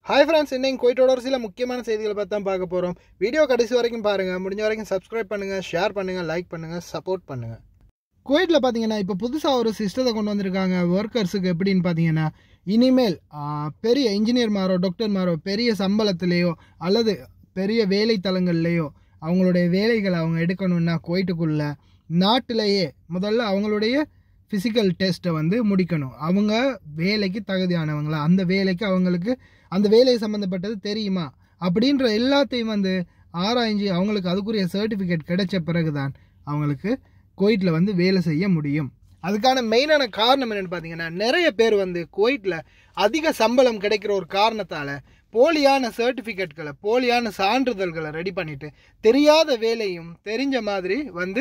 hi friends இன்னைக்கு குவைட்டோட ஒரு சில முக்கியமான செய்திகளை பற்றி தான் பார்க்க போகிறோம் வீடியோ கடைசி வரைக்கும் பாருங்கள் முடிஞ்ச வரைக்கும் சப்ஸ்கிரைப் பண்ணுங்கள் ஷேர் பண்ணுங்கள் லைக் பண்ணுங்கள் சப்போர்ட் பண்ணுங்கள் குவைட்டில் பார்த்தீங்கன்னா இப்போ புதுசாக ஒரு சிஸ்டத்தை கொண்டு வந்திருக்காங்க ஒர்க்கர்ஸுக்கு எப்படின்னு பார்த்தீங்கன்னா இனிமேல் ஆ, பெரிய இன்ஜினியர்மாரோ டாக்டர்மாரோ பெரிய சம்பளத்திலேயோ அல்லது பெரிய வேலை தலங்கள்லேயோ அவங்களுடைய வேலைகளை அவங்க எடுக்கணும்னா குவைட்டுக்குள்ள நாட்டிலேயே முதல்ல அவங்களுடைய ஃபிசிக்கல் டெஸ்ட்டை வந்து முடிக்கணும் அவங்க வேலைக்கு தகுதியானவங்களா அந்த வேலைக்கு அவங்களுக்கு அந்த வேலை சம்மந்தப்பட்டது தெரியுமா அப்படின்ற எல்லாத்தையும் வந்து ஆராய்ஞ்சு அவங்களுக்கு அதுக்குரிய சர்டிஃபிகேட் கிடைச்ச பிறகுதான் அவங்களுக்கு குவைட்டில் வந்து வேலை செய்ய முடியும் அதுக்கான மெயினான காரணம் என்னன்னு பார்த்தீங்கன்னா நிறைய பேர் வந்து குவைட்டில் அதிக சம்பளம் கிடைக்கிற ஒரு காரணத்தால் போலியான சர்டிஃபிகேட்களை போலியான சான்றிதழ்களை ரெடி பண்ணிட்டு தெரியாத வேலையும் தெரிஞ்ச மாதிரி வந்து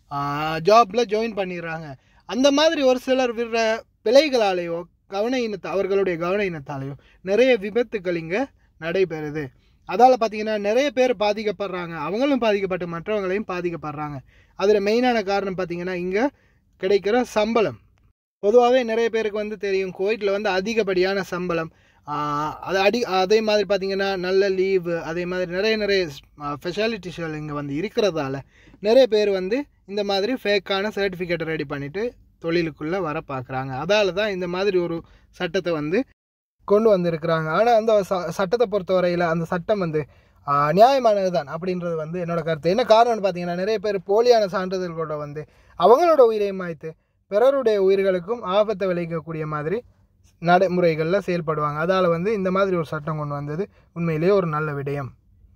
ஜாப்பில் ஜாயின் பண்ணிடுறாங்க அந்த மாதிரி ஒரு சிலர் விடுற பிழைகளாலேயோ கவன இனத்த அவர்களுடைய கவன இனத்தாலேயோ நிறைய விபத்துக்கள் இங்கே நடைபெறுது அதால் பார்த்தீங்கன்னா நிறைய பேர் பாதிக்கப்படுறாங்க அவங்களும் பாதிக்கப்பட்டு மற்றவங்களையும் பாதிக்கப்படுறாங்க அதில் மெயினான காரணம் பார்த்தீங்கன்னா இங்கே கிடைக்கிற சம்பளம் பொதுவாகவே நிறைய பேருக்கு வந்து தெரியும் கோயிட்டில் வந்து அதிகப்படியான சம்பளம் ஆஹ் அது அடி அதே மாதிரி பார்த்தீங்கன்னா நல்ல லீவு அதே மாதிரி நிறைய நிறைய ஃபெசிலிட்டிஸ்கள் இங்கே வந்து இருக்கிறதால நிறைய பேர் வந்து இந்த மாதிரி ஃபேக்கான சர்டிஃபிகேட்டை ரெடி பண்ணிவிட்டு தொழிலுக்குள்ளே வர பார்க்குறாங்க அதால தான் இந்த மாதிரி ஒரு சட்டத்தை வந்து கொண்டு வந்திருக்கிறாங்க ஆனால் அந்த ச சட்டத்தை பொறுத்தவரையில் அந்த சட்டம் வந்து ஆஹ், நியாயமானது தான் அப்படின்றது வந்து என்னோட கருத்து என்ன காரணம்னு பார்த்தீங்கன்னா நிறைய பேர் போலியான சான்றிதழ்களோட வந்து அவங்களோட உயிரை மாய்த்து பிறருடைய உயிர்களுக்கும் ஆபத்தை விளைவிக்கக்கூடிய மாதிரி நடைமுறைகளில் செயல்படுவாங்க அதால் வந்து இந்த மாதிரி ஒரு சட்டம் கொண்டு வந்தது உண்மையிலேயே ஒரு நல்ல விடயம்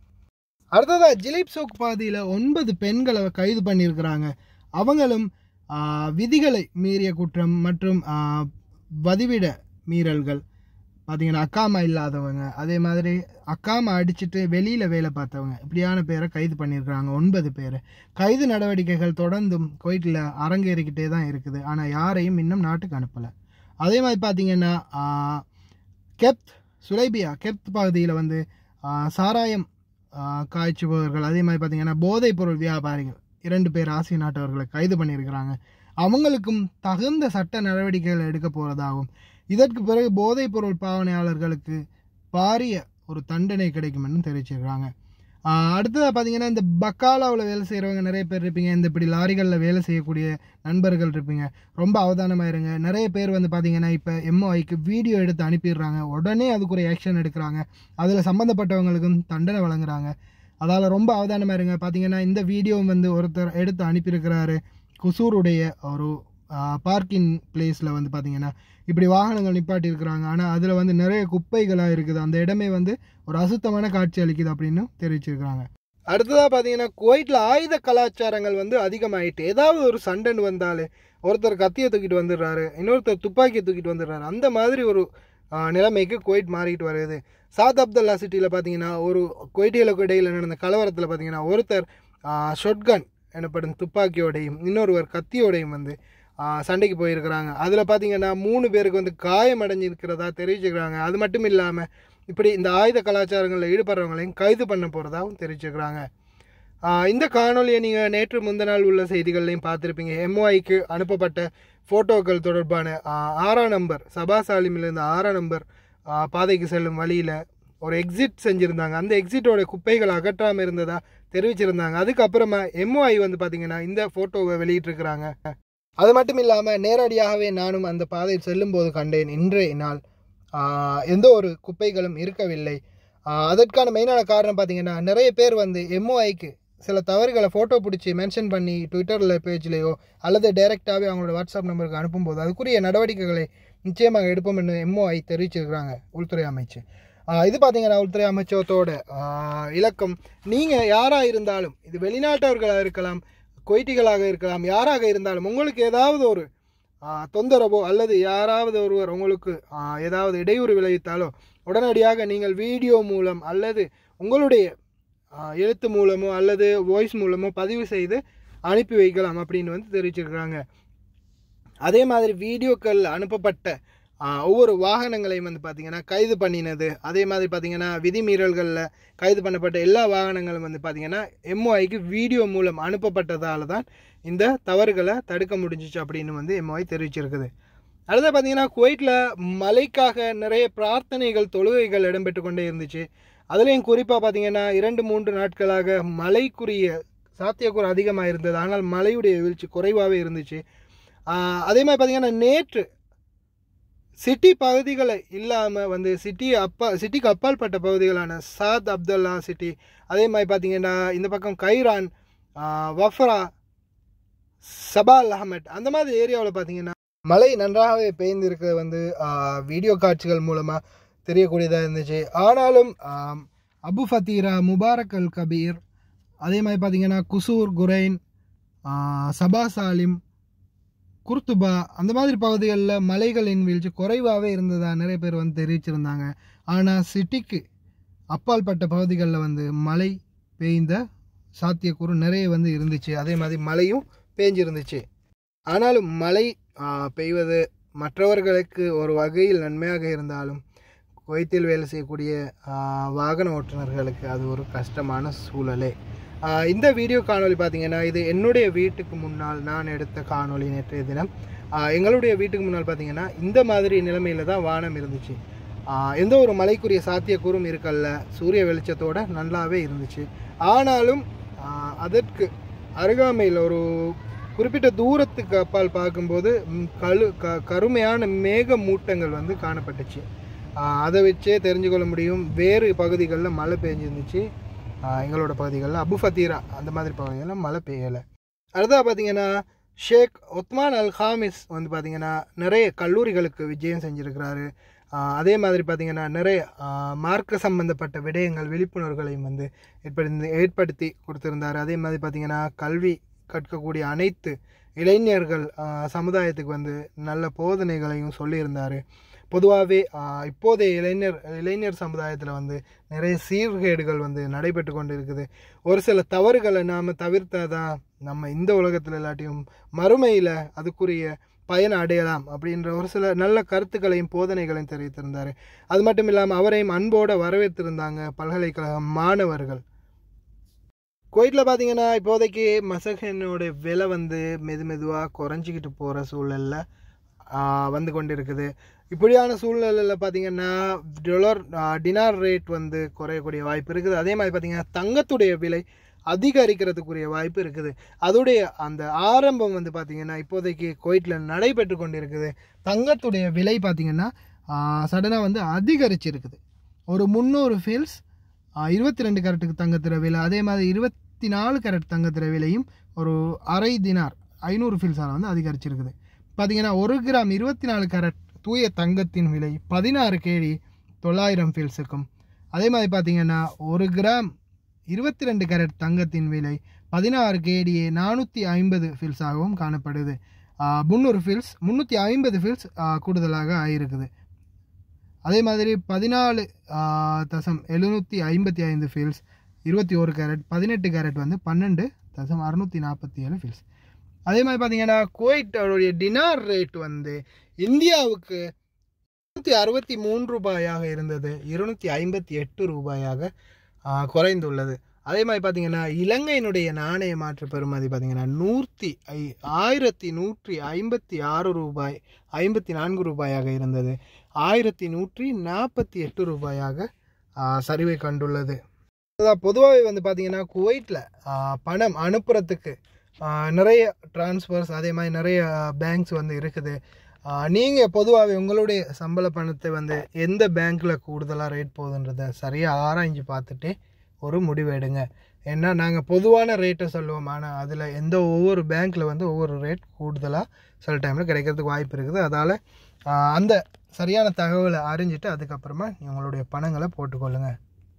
அடுத்ததாக ஜிலிப் சோக் பாதியில் ஒன்பது பெண்களை கைது பண்ணியிருக்கிறாங்க அவங்களும் ஆஹ், விதிகளை மீறிய குற்றம் மற்றும் ஆஹ், வதிவிட மீறல்கள் பார்த்தீங்கன்னா அக்காமா இல்லாதவங்க அதே மாதிரி அக்காமா அடிச்சுட்டு வெளியில் வேலை பார்த்தவங்க இப்படியான பேரை கைது பண்ணியிருக்கிறாங்க ஒன்பது பேர் கைது நடவடிக்கைகள் தொடர்ந்தும் குவைட்டில் அரங்கேறிக்கிட்டே தான் இருக்குது ஆனால் யாரையும் இன்னும் நாட்டுக்கு அனுப்பலை அதே மாதிரி பார்த்தீங்கன்னா ஆஹ், கெப்த் சுலைபியா கெப்த் பகுதியில் வந்து ஆஹ், சாராயம் ஆஹ், காய்ச்சுபவர்கள் அதே மாதிரி பார்த்தீங்கன்னா போதைப் பொருள் வியாபாரிகள் இரண்டு பேர் ஆசிய நாட்டவர்களை கைது பண்ணியிருக்கிறாங்க அவங்களுக்கும் தகுந்த சட்ட நடவடிக்கைகள் எடுக்க போகிறதாகவும் இதற்கு பிறகு போதைப் பொருள் பாவனையாளர்களுக்கு பாரிய ஒரு தண்டனை கிடைக்கும் என்று தெரிவிச்சிருக்காங்க ஆஹ் அடுத்ததாக பார்த்தீங்கன்னா இந்த பக்காலாவில் வேலை செய்கிறவங்க நிறைய பேர் இருப்பீங்க இந்த இப்படி லாரிகளில் வேலை செய்யக்கூடிய நண்பர்கள் இருப்பீங்க ரொம்ப அவதானமாக இருங்க நிறைய பேர் வந்து பார்த்தீங்கன்னா இப்போ எம்ஓஐக்கு வீடியோ எடுத்து அனுப்பிடுறாங்க உடனே அதுக்குரிய ஆக்ஷன் எடுக்கிறாங்க அதில் சம்மந்தப்பட்டவங்களுக்கும் தண்டனை வழங்குறாங்க அதால் ரொம்ப அவதானமாக இருங்க பார்த்தீங்கன்னா இந்த வீடியோவும் வந்து ஒருத்தர் எடுத்து அனுப்பியிருக்கிறாரு குசூருடைய ஒரு பார்க்கிங் பிளேஸில் வந்து பார்த்தீங்கன்னா இப்படி வாகனங்கள் நிப்பாட்டி இருக்கிறாங்க ஆனால் அதில் வந்து நிறைய குப்பைகளாக இருக்குது அந்த இடமே வந்து ஒரு அசுத்தமான காட்சி அளிக்குது அப்படின்னு தெரிவிச்சிருக்கிறாங்க அடுத்ததாக பார்த்தீங்கன்னா குவைட்டில் ஆயுத கலாச்சாரங்கள் வந்து அதிகமாயிட்டு ஏதாவது ஒரு சண்டைன்னு வந்தாலே ஒருத்தர் கத்தியை தூக்கிட்டு வந்துடுறாரு இன்னொருத்தர் துப்பாக்கியை தூக்கிட்டு வந்துடுறாரு அந்த மாதிரி ஒரு ஆஹ், நிலைமைக்கு குவைட் மாறிட்டு வருது சாத் அப்துல்லா சிட்டியில் பார்த்தீங்கன்னா ஒரு குவைட்டியலுக்கு இடையில் நடந்த கலவரத்தில் பார்த்தீங்கன்னா ஒருத்தர் ஷொட்கன் எனப்படும் துப்பாக்கியோடையும் இன்னொருவர் கத்தியோடையும் வந்து ஆஹ், சண்டைக்கு போயிருக்கிறாங்க அதில் பார்த்தீங்கன்னா மூணு பேருக்கு வந்து காயம் அடைஞ்சிருக்கிறதா தெரிவிச்சுக்கிறாங்க அது மட்டும் இல்லாமல் இப்படி இந்த ஆயுத கலாச்சாரங்களில் ஈடுபடுறவங்களையும் கைது பண்ண போகிறதாகவும் தெரிவிச்சுக்கிறாங்க ஆஹ், இந்த காணொலியை நீங்கள் நேற்று முந்த நாள் உள்ள செய்திகள்லையும் பார்த்துருப்பீங்க எம்ஓஐக்கு அனுப்பப்பட்ட ஃபோட்டோக்கள் தொடர்பான ஆஹ், ஆறாம் நம்பர் சபா சாலிமிலிருந்து ஆறாம் நம்பர் ஆஹ், பாதைக்கு செல்லும் வழியில் ஒரு எக்ஸிட் செஞ்சுருந்தாங்க அந்த எக்ஸிட்டோட குப்பைகள் அகற்றாமல் இருந்ததா தெரிவிச்சிருந்தாங்க அதுக்கப்புறமா எம்ஓஐ வந்து பார்த்தீங்கன்னா இந்த ஃபோட்டோவை வெளியிட்டிருக்கிறாங்க அது மட்டும் இல்லாமல் நேரடியாகவே நானும் அந்த பாதையில் செல்லும்போது கண்டேன் இன்றைய நாள் ஆஹ், எந்த ஒரு குப்பைகளும் இருக்கவில்லை ஆஹ், அதற்கான மெயினான காரணம் பார்த்தீங்கன்னா நிறைய பேர் வந்து எம்ஓஐக்கு சில தவறுகளை ஃபோட்டோ பிடிச்சி மென்ஷன் பண்ணி ட்விட்டரில் பேஜ்லேயோ அல்லது டைரெக்டாகவே அவங்களோட வாட்ஸ்அப் நம்பருக்கு அனுப்பும்போது அதுக்குரிய நடவடிக்கைகளை நிச்சயமாக எடுப்போம் என்று எம்ஓஐ தெரிவிச்சிருக்கிறாங்க உள்துறை அமைச்சு ஆஹ், இது பார்த்தீங்கன்னா உள்துறை அமைச்சகத்தோட ஆஹ், இலக்கம் நீங்கள் யாராக இருந்தாலும் இது வெளிநாட்டவர்களாக இருக்கலாம் கொய்ட்டிகளாக இருக்கலாம் யாராக இருந்தாலும் உங்களுக்கு ஏதாவது ஒரு ஆஹ், தொந்தரவோ அல்லது யாராவது ஒருவர் உங்களுக்கு ஆஹ், ஏதாவது இடையூறு விளைவித்தாலோ உடனடியாக நீங்கள் வீடியோ மூலம் அல்லது உங்களுடைய ஆஹ், எழுத்து மூலமோ அல்லது வாய்ஸ் மூலமோ பதிவு செய்து அனுப்பி வைக்கலாம் அப்படின்னு வந்து தெரிவிச்சிருக்கிறாங்க அதே மாதிரி வீடியோக்கள் அனுப்பப்பட்ட ஆஹ், ஒவ்வொரு வாகனங்களையும் வந்து பார்த்திங்கன்னா கைது பண்ணினது அதே மாதிரி பார்த்திங்கன்னா விதிமீறல்களில் கைது பண்ணப்பட்ட எல்லா வாகனங்களும் வந்து பார்த்திங்கன்னா எம்ஓஐக்கு வீடியோ மூலம் அனுப்பப்பட்டதால தான் இந்த தவறுகளை தடுக்க முடிஞ்சிச்சு அப்படின்னு வந்து எம்ஓஐ தெரிவிச்சிருக்குது அடுத்து பார்த்தீங்கன்னா குவைட்டில் மழைக்காக நிறைய பிரார்த்தனைகள் தொழுகைகள் இடம்பெற்று கொண்டே இருந்துச்சு அதுலேயும் குறிப்பாக பார்த்தீங்கன்னா இரண்டு மூன்று நாட்களாக மழைக்குரிய சாத்தியக்கூறு அதிகமாக இருந்தது ஆனால் மழையுடைய வீழ்ச்சி குறைவாகவே இருந்துச்சு ஆஹ் அதே மாதிரி பார்த்தீங்கன்னா நேற்று சிட்டி பகுதிகளை இல்லாமல் வந்து சிட்டி அப்பா சிட்டிக்கு அப்பாற்பட்ட பகுதிகளான சாத் அப்துல்லா சிட்டி அதே மாதிரி பார்த்தீங்கன்னா இந்த பக்கம் கைரான் ஆஹ் வஃப்ரா சபால் அஹமட் அந்த மாதிரி ஏரியாவில் பார்த்தீங்கன்னா மழை நன்றாகவே பெய்ந்திருக்கிறது வந்து ஆஹ் வீடியோ காட்சிகள் மூலமாக தெரியக்கூடியதாக இருந்துச்சு ஆனாலும் ஆம், Abu Fatira Mubarak Al Kabeer அதே மாதிரி பார்த்தீங்கன்னா குசூர் குரைன் ஆஹ் சபா சாலிம் குர்துபா அந்த மாதிரி பகுதிகளில் மலைகளின் வீழ்ச்சி குறைவாகவே இருந்ததா நிறைய பேர் வந்து தெரிவிச்சிருந்தாங்க ஆனால் சிட்டிக்கு அப்பால்பட்ட பகுதிகளில் வந்து மழை பெய்ந்த சாத்தியக்கூறு நிறைய வந்து இருந்துச்சு அதே மாதிரி மழையும் பேஞ்சிருந்துச்சு ஆனாலும் மழை ஆஹ், பெய்வது மற்றவர்களுக்கு ஒரு வகையில் நன்மையாக இருந்தாலும் குவைத்தில் வேலை செய்யக்கூடிய ஆஹ், வாகன ஓட்டுநர்களுக்கு அது ஒரு கஷ்டமான சூழலே ஆஹ், இந்த வீடியோ காணொளி பார்த்தீங்கன்னா இது என்னுடைய வீட்டுக்கு முன்னால் நான் எடுத்த காணொளி நேற்றைய தினம் ஆஹ், எங்களுடைய வீட்டுக்கு முன்னால் பார்த்தீங்கன்னா இந்த மாதிரி நிலைமையில தான் வானம் இருந்துச்சு ஆஹ், எந்த ஒரு மழைக்குரிய சாத்தியக்கூறும் இருக்கல்ல சூரிய வெளிச்சத்தோட நல்லாவே இருந்துச்சு ஆனாலும் ஆஹ், அதற்கு அருகாமையில் ஒரு குறிப்பிட்ட தூரத்துக்கு அப்பால் பார்க்கும்போது ம், கழு க கருமையான மேக மூட்டங்கள் வந்து காணப்பட்டுச்சு ஆஹ் அதை வச்சே தெரிஞ்சுக்கொள்ள முடியும் வேறு பகுதிகளில் மழை பெஞ்சிருந்துச்சு ஆஹ் எங்களோட பகுதிகளில் அபு ஃபத்தீரா அந்த மாதிரி பகுதிகளில் மழை பெய்யலை அடுத்தா பார்த்தீங்கன்னா ஷேக் ஒத்மான் அல் ஹாமிஸ் வந்து பார்த்தீங்கன்னா நிறைய கல்லூரிகளுக்கு விஜயம் செஞ்சுருக்கிறாரு ஆஹ் அதே மாதிரி பார்த்தீங்கன்னா நிறைய ஆஹ் மார்க்க சம்பந்தப்பட்ட விடயங்கள் விழிப்புணர்வுகளையும் வந்து ஏற்படுத்தி ஏற்படுத்தி கொடுத்துருந்தாரு அதே மாதிரி பார்த்தீங்கன்னா கல்வி கற்கக்கூடிய அனைத்து இளைஞர்கள் ஆஹ் சமுதாயத்துக்கு வந்து நல்ல போதனைகளையும் சொல்லியிருந்தார் பொதுவாகவே இப்போதைய இளைஞர் இளைஞர் சமுதாயத்தில் வந்து நிறைய சீர்கேடுகள் வந்து நடைபெற்று கொண்டு இருக்குது ஒரு சில தவறுகளை நாம் தவிர்த்தாதான் நம்ம இந்த உலகத்தில் இல்லாட்டியும் மறுமையில் அதுக்குரிய பயன் அடையலாம் அப்படின்ற ஒரு சில நல்ல கருத்துக்களையும் போதனைகளையும் தெரிவித்திருந்தார் அது மட்டும் இல்லாமல் அவரையும் அன்போடு வரவேற்றிருந்தாங்க பல்கலைக்கழக மாணவர்கள் குவைட்டில் பார்த்தீங்கன்னா இப்போதைக்கு மசகனோட விலை வந்து மெது மெதுவாக குறைஞ்சிக்கிட்டு போகிற சூழலில் வந்து கொண்டு இருக்குது இப்படியான சூழ்நிலையில் பார்த்தீங்கன்னா டொலர் டினார் ரேட் வந்து குறையக்கூடிய வாய்ப்பு இருக்குது அதே மாதிரி பார்த்தீங்கன்னா தங்கத்துடைய விலை அதிகரிக்கிறதுக்குரிய வாய்ப்பு இருக்குது அதோடைய அந்த ஆரம்பம் வந்து பார்த்தீங்கன்னா இப்போதைக்கு குவைட்டில் நடைபெற்று கொண்டு இருக்குது தங்கத்துடைய விலை பார்த்தீங்கன்னா சடனாக வந்து அதிகரிச்சிருக்குது ஒரு முந்நூறு ஃபீல்ஸ் இருபத்தி ரெண்டு கேரட்டுக்கு தங்கத்துற விலை அதே மாதிரி இருபத்தி நாலு கேரட் தங்கத்துற விலையும் ஒரு அரை தினார் ஐநூறு ஃபீல்ஸால் வந்து அதிகரிச்சிருக்குது பார்த்தீங்கன்னா ஒரு கிராம் இருபத்தி நாலு கேரட் தூய தங்கத்தின் விலை பதினாறு கேடி தொள்ளாயிரம் ஃபீல்ஸுக்கும் அதே மாதிரி பார்த்தீங்கன்னா ஒரு கிராம் இருபத்தி ரெண்டு கேரட் தங்கத்தின் விலை பதினாறு கேடியே நானூற்றி ஐம்பது ஃபீல்ஸாகவும் காணப்படுது முந்நூறு ஃபீல்ஸ் முந்நூற்றி ஐம்பது ஃபீல்ஸ் கூடுதலாக ஆகிருக்குது அதே மாதிரி பதினாலு தசம் எழுநூற்றி ஐம்பத்தி ஐந்து ஃபீல்ஸ் இருபத்தி ஒரு கேரட் பதினெட்டு கேரட் வந்து பன்னெண்டு தசம் அறுநூற்றி நாற்பத்தி ஏழு ஃபீல்ஸ் அதே மாதிரி பார்த்தீங்கன்னா குவைட்டோடைய டினார் ரேட் வந்து இந்தியாவுக்கு இருநூற்றி அறுபத்தி மூன்று ரூபாயாக இருந்தது இருநூற்றி ஐம்பத்தி எட்டு ரூபாயாக குறைந்துள்ளது அதே மாதிரி பார்த்தீங்கன்னா இலங்கையினுடைய நாணய மாற்று பெறுமதி பார்த்தீங்கன்னா நூற்றி ஐ ஆயிரத்தி நூற்றி ஐம்பத்தி ஆறு ரூபாய் ஐம்பத்தி நான்கு ரூபாயாக இருந்தது ஆயிரத்தி நூற்றி நாற்பத்தி எட்டு ரூபாயாக சரிவை கண்டுள்ளது அதான் பொதுவாகவே வந்து பார்த்தீங்கன்னா குவைட்டில் பணம் அனுப்புறதுக்கு நிறைய டிரான்ஸ்ஃபர்ஸ் அதே மாதிரி நிறைய பேங்க்ஸ் வந்து இருக்குது நீங்கள் பொதுவாகவே உங்களுடைய சம்பள பணத்தை வந்து எந்த பேங்க்கில் கூடுதலாக ரேட் போகுதுன்றதை சரியாக ஆராய்ஞ்சு பார்த்துட்டு ஒரு முடிவு எடுங்க ஏன்னா நாங்கள் பொதுவான ரேட்டை சொல்லுவோம் ஆனால் அதில் எந்த ஒவ்வொரு பேங்க்கில் வந்து ஒவ்வொரு ரேட் கூடுதலாக சில டைமில் கிடைக்கிறதுக்கு வாய்ப்பு இருக்குது அதால் அந்த சரியான தகவலை அறிஞ்சிட்டு அதுக்கப்புறமா உங்களுடைய பணங்களை போட்டுக்கொள்ளுங்கள்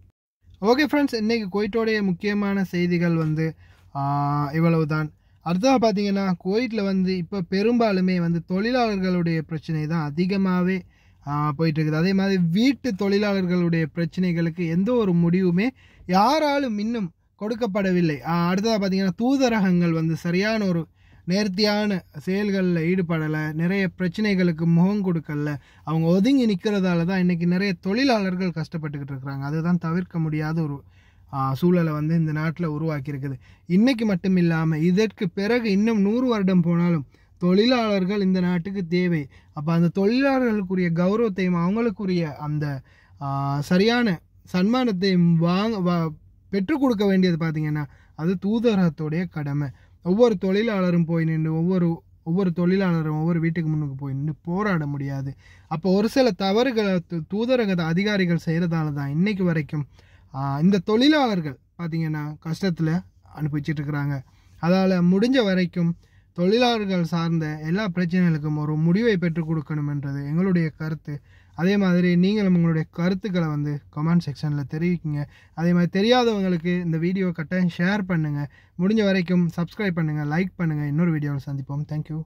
ஓகே ஃப்ரெண்ட்ஸ் இன்றைக்கி குவைட்டோடைய முக்கியமான செய்திகள் வந்து இவ்வளவு தான் அடுத்ததாக பார்த்தீங்கன்னா குவைட்டில் வந்து இப்போ பெரும்பாலுமே வந்து தொழிலாளர்களுடைய பிரச்சனை தான் அதிகமாகவே போயிட்டுருக்குது அதே மாதிரி வீட்டு தொழிலாளர்களுடைய பிரச்சனைகளுக்கு எந்த ஒரு முடிவுமே யாராலும் இன்னும் கொடுக்கப்படவில்லை அடுத்ததாக பார்த்தீங்கன்னா தூதரகங்கள் வந்து சரியான ஒரு நேர்த்தியான செயல்களில் ஈடுபடலை நிறைய பிரச்சனைகளுக்கு முகம் கொடுக்கல அவங்க ஒதுங்கி நிற்கிறதால தான் இன்றைக்கி நிறைய தொழிலாளர்கள் கஷ்டப்பட்டுக்கிட்டு இருக்கிறாங்க அதுதான் தவிர்க்க முடியாத ஒரு சூழலை வந்து இந்த நாட்டில் உருவாக்கியிருக்குது இன்றைக்கி மட்டும் இல்லாமல் இதற்கு பிறகு இன்னும் நூறு வருடம் போனாலும் தொழிலாளர்கள் இந்த நாட்டுக்கு தேவை அப்போ அந்த தொழிலாளர்களுக்குரிய கௌரவத்தையும் அவங்களுக்குரிய அந்த ஆஹ், சரியான சன்மானத்தையும் வாங்க வா பெற்றுக் கொடுக்க வேண்டியது பார்த்தீங்கன்னா அது தூதரகத்துடைய கடமை ஒவ்வொரு தொழிலாளரும் போய் நின்று ஒவ்வொரு ஒவ்வொரு தொழிலாளரும் ஒவ்வொரு வீட்டுக்கு முன்னுக்கு போய் நின்று போராட முடியாது அப்போ ஒரு சில தவறுகளை து- தூதரக அதிகாரிகள் செய்கிறதால தான் இன்னைக்கு வரைக்கும் ஆஹ், இந்த தொழிலாளர்கள் பார்த்தீங்கன்னா கஷ்டத்தில் அனுப்பிச்சிட்டு இருக்கிறாங்க அதால் முடிஞ்ச வரைக்கும் தொழிலாளர்கள் சார்ந்த எல்லா பிரச்சனைகளுக்கும் ஒரு முடிவை பெற்றுக் கொடுக்கணுமென்றது எங்களுடைய கருத்து அதே மாதிரி நீங்களும் உங்களுடைய கருத்துக்களை வந்து கமெண்ட் செக்ஷனில் தெரிவிக்குங்க அதே மாதிரி தெரியாதவங்களுக்கு இந்த வீடியோ கட்டாயம் ஷேர் பண்ணுங்கள் முடிஞ்ச வரைக்கும் சப்ஸ்கிரைப் பண்ணுங்கள் லைக் பண்ணுங்கள் இன்னொரு வீடியோவில் சந்திப்போம் தேங்க்யூ